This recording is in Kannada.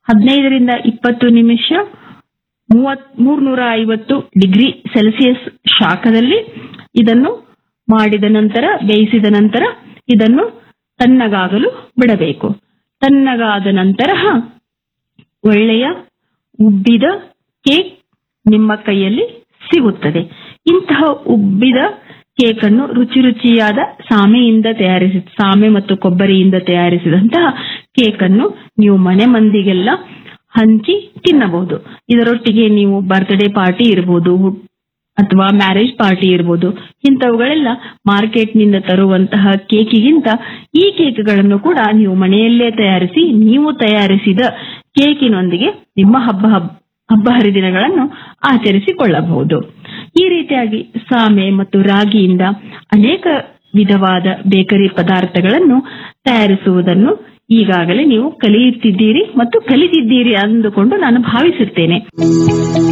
ಹದಿನೈದರಿಂದ ಇಪ್ಪತ್ತು ನಿಮಿಷ ಮೂವತ್ ಮೂರ್ನೂರ ಐವತ್ತು ಡಿಗ್ರಿ ಸೆಲ್ಸಿಯಸ್ ಶಾಖದಲ್ಲಿ ಇದನ್ನು ಮಾಡಿದ ನಂತರ ಬೇಯಿಸಿದ ನಂತರ ಇದನ್ನು ತಣ್ಣಗಾಗಲು ಬಿಡಬೇಕು ತಣ್ಣಗಾದ ನಂತರ ಒಳ್ಳೆಯ ಉಬ್ಬಿದ ಕೇಕ್ ನಿಮ್ಮ ಕೈಯಲ್ಲಿ ಸಿಗುತ್ತದೆ ಇಂತಹ ಉಬ್ಬಿದ ಕೇಕ್ ಅನ್ನು ರುಚಿ ರುಚಿಯಾದ ಸಾಮೆಯಿಂದ ತಯಾರಿಸಿ ಸಾಮೆ ಮತ್ತು ಕೊಬ್ಬರಿಯಿಂದ ತಯಾರಿಸಿದಂತಹ ಕೇಕ್ ಅನ್ನು ನೀವು ಮನೆ ಮಂದಿಗೆಲ್ಲ ಹಂಚಿ ತಿನ್ನಬಹುದು ಇದರೊಟ್ಟಿಗೆ ನೀವು ಬರ್ತ್ಡೇ ಪಾರ್ಟಿ ಇರಬಹುದು ಅಥವಾ ಮ್ಯಾರೇಜ್ ಪಾರ್ಟಿ ಇರಬಹುದು ಇಂಥವುಗಳೆಲ್ಲ ಮಾರ್ಕೆಟ್ನಿಂದ ತರುವಂತಹ ಕೇಕಿಗಿಂತ ಈ ಕೇಕ್ಗಳನ್ನು ಕೂಡ ನೀವು ಮನೆಯಲ್ಲೇ ತಯಾರಿಸಿ ನೀವು ತಯಾರಿಸಿದ ಕೇಕಿನೊಂದಿಗೆ ನಿಮ್ಮ ಹಬ್ಬ ಹಬ್ಬ ಹಬ್ಬ ಹರಿದಿನಗಳನ್ನು ಆಚರಿಸಿಕೊಳ್ಳಬಹುದು ಈ ರೀತಿಯಾಗಿ ಸಾಮೆ ಮತ್ತು ರಾಗಿಯಿಂದ ಅನೇಕ ವಿಧವಾದ ಬೇಕರಿ ಪದಾರ್ಥಗಳನ್ನು ತಯಾರಿಸುವುದನ್ನು ಈಗಾಗಲೇ ನೀವು ಕಲಿಯುತ್ತಿದ್ದೀರಿ ಮತ್ತು ಕಲಿತಿದ್ದೀರಿ ಅಂದುಕೊಂಡು ನಾನು ಭಾವಿಸುತ್ತೇನೆ